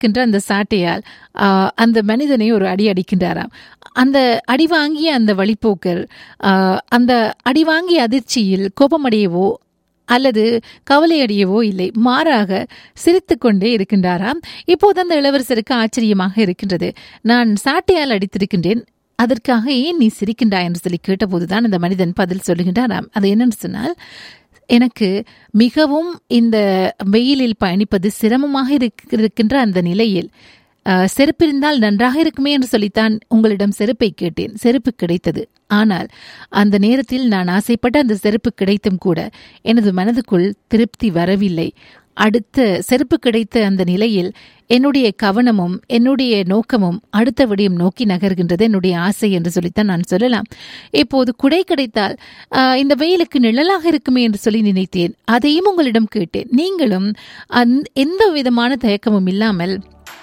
இருக்கின்ற அந்த சாட்டையால் ஆஹ், அந்த மனிதனை ஒரு அடி அடிக்கின்றாராம் அந்த அடி வாங்கிய அந்த வழிப்போக்கர் ஆஹ், அந்த அடி வாங்கிய அதிர்ச்சியில் கோபமடையவோ அல்லது கவலையடையவோ இல்லை மாறாக சிரித்துக்கொண்டே இருக்கின்றாராம் இப்போது அந்த இளவரசருக்கு ஆச்சரியமாக இருக்கின்றது நான் சாட்டையால் அடித்திருக்கின்றேன் அதற்காக ஏன் நீ சிரிக்கின்றாய் என்று சொல்லி கேட்டபோதுதான் அந்த மனிதன் பதில் சொல்லுகின்றாராம் அது என்னன்னு சொன்னால் எனக்கு மிகவும் இந்த வெயிலில் பயணிப்பது சிரமமாக இருக்க- இருக்கின்ற அந்த நிலையில் அஹ், செருப்பு இருந்தால் நன்றாக இருக்குமே என்று சொல்லித்தான் உங்களிடம் செருப்பை கேட்டேன் செருப்பு கிடைத்தது ஆனால் அந்த நேரத்தில் நான் ஆசைப்பட்ட அந்த செருப்பு கிடைத்தும் கூட எனது மனதுக்குள் திருப்தி வரவில்லை அடுத்த செருப்பு கிடைத்த அந்த நிலையில் என்னுடைய கவனமும் என்னுடைய நோக்கமும் அடுத்த விடயம் நோக்கி நகர்கின்றது என்னுடைய ஆசை என்று சொல்லித்தான் நான் சொல்லலாம் இப்போது குடை கிடைத்தால் ஆஹ், இந்த வெயிலுக்கு நிழலாக இருக்குமே என்று சொல்லி நினைத்தேன் அதையும் உங்களிடம் கேட்டேன் நீங்களும் அந்த எந்த விதமான தயக்கமும் இல்லாமல்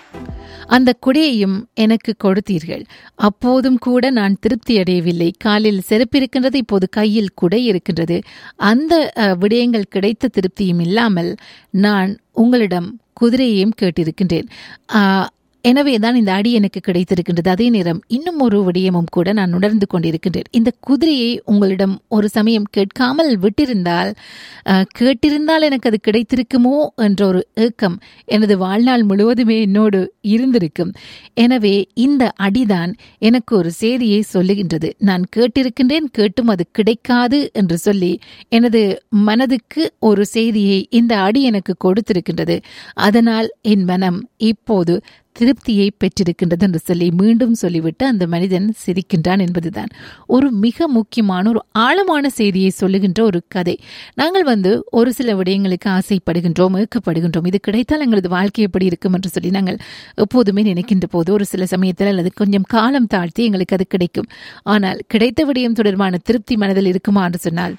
அந்த குடையையும் எனக்கு கொடுத்தீர்கள் அப்போதும் கூட நான் திருப்தி அடையவில்லை காலில் செருப்பு இருக்கின்றது இப்போது கையில் குடை இருக்கின்றது அந்த அஹ், விடயங்கள் கிடைத்த திருப்தியும் இல்லாமல் நான் உங்களிடம் குதிரையையும் கேட்டிருக்கின்றேன் ஆஹ், எனவேதான் இந்த அடி எனக்கு கிடைத்திருக்கின்றது அதே நேரம் இன்னும் ஒரு விடயமும் கூட நான் உணர்ந்து கொண்டிருக்கின்றேன் இந்த குதிரையை உங்களிடம் ஒரு சமயம் கேட்காமல் விட்டிருந்தால் அஹ், கேட்டிருந்தால் எனக்கு அது கிடைத்திருக்குமோ என்ற ஒரு ஏக்கம் எனது வாழ்நாள் முழுவதுமே என்னோடு இருந்திருக்கும் எனவே இந்த அடிதான் எனக்கு ஒரு செய்தியை சொல்லுகின்றது நான் கேட்டிருக்கின்றேன் கேட்டும் அது கிடைக்காது என்று சொல்லி எனது மனதுக்கு ஒரு செய்தியை இந்த அடி எனக்கு கொடுத்திருக்கின்றது அதனால் என் மனம் இப்போது திருப்தியை பெற்றிருக்கின்றது என்று சொல்லி மீண்டும் சொல்லிவிட்டு அந்த மனிதன் சிரிக்கின்றான் என்பதுதான் ஒரு மிக முக்கியமான ஒரு ஆழமான செய்தியை சொல்லுகின்ற ஒரு கதை நாங்கள் வந்து ஒரு சில விடயங்களுக்கு ஆசைப்படுகின்றோம் ஏக்கப்படுகின்றோம் இது கிடைத்தால் எங்களது வாழ்க்கை எப்படி இருக்கும் என்று சொல்லி நாங்கள் எப்போதுமே நினைக்கின்ற போது ஒரு சில சமயத்தில் அல்லது கொஞ்சம் காலம் தாழ்த்தி எங்களுக்கு அது கிடைக்கும் ஆனால் கிடைத்த விடயம் தொடர்பான திருப்தி மனதில் இருக்குமா என்று சொன்னால்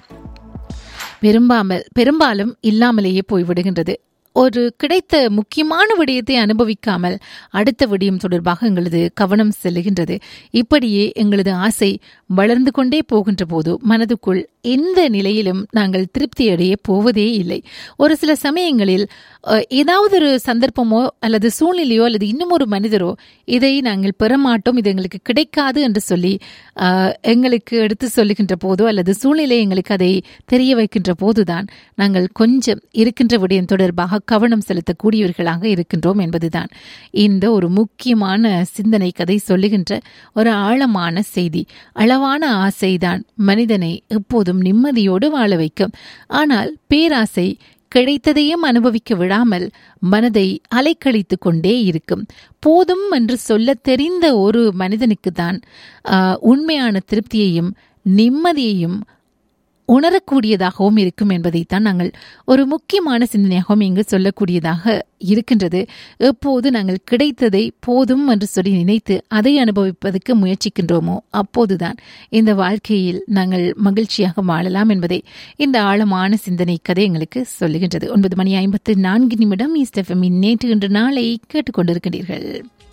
பெரும்பாமல் பெரும்பாலும் இல்லாமலேயே போய்விடுகின்றது ஒரு கிடைத்த முக்கியமான விடயத்தை அனுபவிக்காமல் அடுத்த விடயம் தொடர்பாக எங்களது கவனம் செல்லுகின்றது இப்படியே எங்களது ஆசை வளர்ந்து கொண்டே போகின்ற போது மனதுக்குள் எந்த நிலையிலும் நாங்கள் திருப்தி அடைய போவதே இல்லை ஒரு சில சமயங்களில் அஹ், ஏதாவது ஒரு சந்தர்ப்பமோ அல்லது சூழ்நிலையோ அல்லது இன்னும் ஒரு மனிதரோ இதை நாங்கள் பெற மாட்டோம் இது எங்களுக்கு கிடைக்காது என்று சொல்லி அஹ், எங்களுக்கு எடுத்து சொல்லுகின்ற போதோ அல்லது சூழ்நிலை எங்களுக்கு அதை தெரிய வைக்கின்ற போதுதான் நாங்கள் கொஞ்சம் இருக்கின்ற விடயம் தொடர்பாக கவனம் செலுத்தக்கூடியவர்களாக இருக்கின்றோம் என்பதுதான் இந்த ஒரு முக்கியமான சிந்தனை கதை சொல்லுகின்ற ஒரு ஆழமான செய்தி அளவான ஆசைதான் மனிதனை எப்போதும் நிம்மதியோடு வாழ வைக்கும் ஆனால் பேராசை கிடைத்ததையும் அனுபவிக்க விடாமல் மனதை அலைக்கழித்துக் கொண்டே இருக்கும் போதும் என்று சொல்லத் தெரிந்த ஒரு மனிதனுக்கு தான் உண்மையான திருப்தியையும் நிம்மதியையும் உணரக்கூடியதாகவும் இருக்கும் என்பதைத்தான் நாங்கள் ஒரு முக்கியமான சிந்தனையாகவும் இங்கு சொல்லக்கூடியதாக இருக்கின்றது எப்போது நாங்கள் கிடைத்ததை போதும் என்று சொல்லி நினைத்து அதை அனுபவிப்பதற்கு முயற்சிக்கின்றோமோ அப்போதுதான் இந்த வாழ்க்கையில் நாங்கள் மகிழ்ச்சியாக வாழலாம் என்பதை இந்த ஆழமான சிந்தனை கதை எங்களுக்கு சொல்லுகின்றது ஒன்பது மணி ஐம்பத்து நான்கு நிமிடம் ஈஸ்ட் எஃப்எம்மின் நேற்று இன்று நாளை கேட்டுக்கொண்டிருக்கின்றீர்கள்